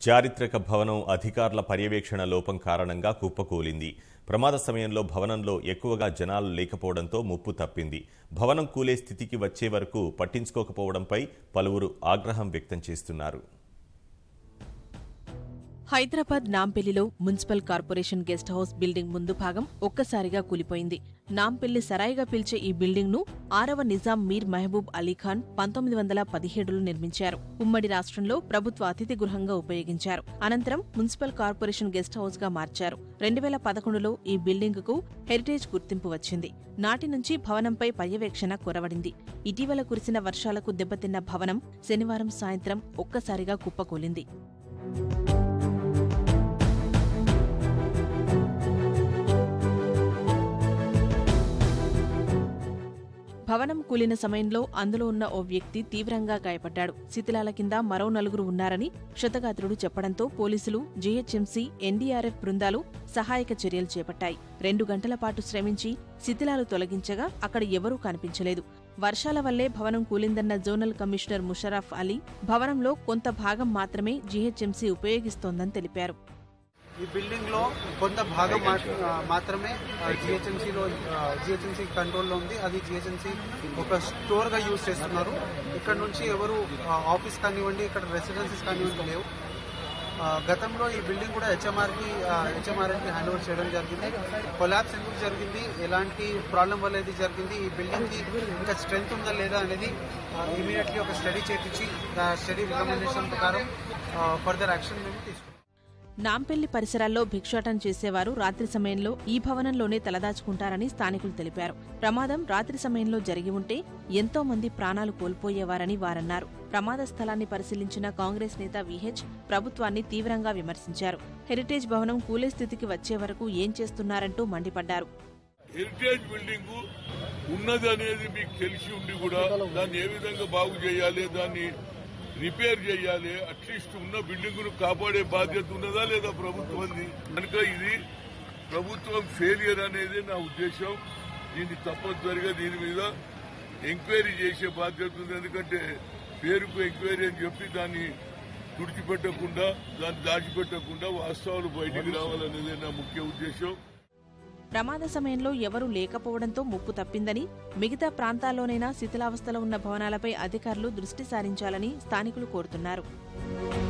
చారిత్రక భవనం అధికారుల పర్యవేక్షణ లోపం కారణంగా కుప్పకూలింది ప్రమాద సమయంలో భవనంలో ఎక్కువగా జనాలు లేకపోవడంతో ముప్పు తప్పింది భవనం కూలే స్థితికి వచ్చే వరకు పట్టించుకోకపోవడంపై పలువురు ఆగ్రహం వ్యక్తం చేస్తున్నారు హైదరాబాద్ నాంపల్లిలో municipal corporation guest house building ముందు భాగం ఒక్కసారిగా కూలిపోయింది నాంపల్లి సరాయిగా పిలిచే ఈ బిల్డింగ్ ను ఆరవ నిజాం మీర్ మహబూబ్ అలీఖాన్ పంతొమ్మిది వందల పదిహేడులో నిర్మించారు ఉమ్మడి రాష్ట్రంలో ప్రభుత్వ అతిథి గృహంగా ఉపయోగించారు అనంతరం మున్సిపల్ కార్పొరేషన్ గెస్ట్ హౌస్ గా మార్చారు రెండు వేల పదకొండులో ఈ బిల్డింగ్ కు హెరిటేజ్ గుర్తింపు వచ్చింది నాటి నుంచి భవనంపై పర్యవేక్షణ కొరవడింది ఇటీవల కురిసిన వర్షాలకు దెబ్బతిన్న భవనం శనివారం సాయంత్రం ఒక్కసారిగా కుప్పకూలింది భవనం కూలిన సమయంలో అందులో ఉన్న ఓ వ్యక్తి తీవ్రంగా గాయపడ్డాడు శిథిలాల కింద మరో నలుగురు ఉన్నారని క్షతగాత్రుడు చెప్పడంతో పోలీసులు జీహెచ్ఎంసీ ఎన్డీఆర్ఎఫ్ బృందాలు సహాయక చర్యలు చేపట్టాయి రెండు గంటల పాటు శ్రమించి శిథిలాలు తొలగించగా అక్కడ ఎవరూ కనిపించలేదు వర్షాల వల్లే భవనం కూలిందన్న జోనల్ కమిషనర్ ముషరఫ్ అలీ భవనంలో కొంత భాగం మాత్రమే జీహెచ్ఎంసీ ఉపయోగిస్తోందని తెలిపారు ఈ బిల్డింగ్ లో కొంత భాగం మా- మాత్రమే జిహెచ్ఎంసీలో జిహెచ్ఎంసీ కంట్రోల్లో ఉంది అది జిహెచ్ఎంసీ ఒక స్టోర్ గా యూజ్ చేస్తున్నారు ఇక్కడ నుంచి ఎవరు ఆఫీస్ కానివ్వండి ఇక్కడ రెసిడెన్సీస్ కానివ్వండి లేవు ఆ, గతంలో ఈ బిల్డింగ్ కూడా హెచ్ఎంఆర్ కి హెచ్ఎంఆర్ కి హ్యాండ్ ఓవర్ చేయడం జరిగింది కొలాబ్స్ ఎందుకు జరిగింది ఎలాంటి ప్రాబ్లం వల్ల ఇది జరిగింది ఈ బిల్డింగ్ కి ఇంకా స్ట్రెంగ్త్ ఉందా లేదా అనేది ఇమీడియట్లీ ఒక స్టడీ చేపించి ఆ స్టడీ రికమెండేషన్ ప్రకారం ఫర్దర్ యాక్షన్ మేము తీసుకుంటాం నాంపల్లి పరిసరాల్లో భిక్షాటం చేసేవారు రాత్రి సమయంలో ఈ భవనంలోనే తలదాచుకుంటారని స్థానికులు తెలిపారు ప్రమాదం రాత్రి సమయంలో జరిగి ఉంటే ఎంతో మంది ప్రాణాలు కోల్పోయేవారని వారన్నారు ప్రమాద స్థలాన్ని పరిశీలించిన కాంగ్రెస్ నేత విహెచ్ ప్రభుత్వాన్ని తీవ్రంగా విమర్శించారు హెరిటేజ్ భవనం కూలే స్థితికి వచ్చే వరకు ఏం చేస్తున్నారంటూ మండిపడ్డారు హెరిటేజ్ బిల్డింగ్ ఉన్నది అనేది మీకు తెలిసి ఉండి కూడా దాన్ని ఏ విధంగా బాగు చేయాలి దాన్ని రిపేర్ చేయాలి అట్లీస్ట్ ఉన్న బిల్డింగ్ ను కాపాడే బాధ్యత ఉన్నదా లేదా ప్రభుత్వంది కనుక ఇది ప్రభుత్వం ఫెయిలియర్ అనేది నా ఉద్దేశం దీన్ని తప్పనిసరిగా దీని మీద ఎంక్వైరీ చేసే బాధ్యత ఉంది ఎందుకంటే పేరుకు ఎంక్వైరీ అని చెప్పి దాన్ని తుడిచిపెట్టకుండా దాన్ని దాచిపెట్టకుండా వాస్తవాలు బయటికి రావాలనేదే నా ముఖ్య ఉద్దేశం ప్రమాద సమయంలో ఎవరూ లేకపోవడంతో ముప్పు తప్పిందని మిగతా ప్రాంతాల్లోనైనా శిథిలావస్థలో ఉన్న భవనాలపై అధికారులు దృష్టి సారించాలని స్థానికులు కోరుతున్నారు